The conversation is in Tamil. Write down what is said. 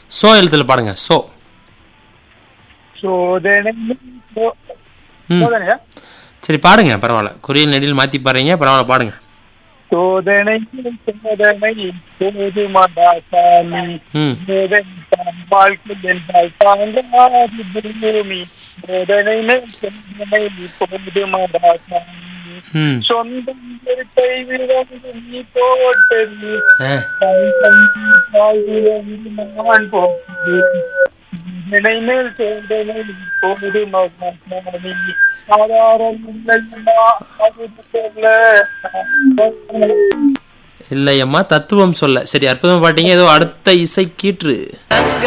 சோ எழுத்துல பாடுங்க சோ சோதனை சோ- ம் சோதனையா சரி பாடுங்க பரவாயில்ல குறியல் நெடில் மாத்தி பாடுறீங்க பரவாயில்ல பாடுங்க சோதனை சோதனை போதுமடா சாமி ம் சோதனை தான் வாழ்க்கை என்றால் தாங்காது பூமி சோதனை மேல் சோதனை போதுமடா சாமி ம் சொந்தம் கை விரந்து நீ போட்டது ஆ நான் போட்டது இதனை மேல் சோதனை போது மகனி சாதாரண இல்லையம்மா அது சொல்ல இல்லையம்மா தத்துவம் சொல்ல சரி அற்புதமா பாட்டீங்க ஏதோ அடுத்த இசை கீற்று தங்க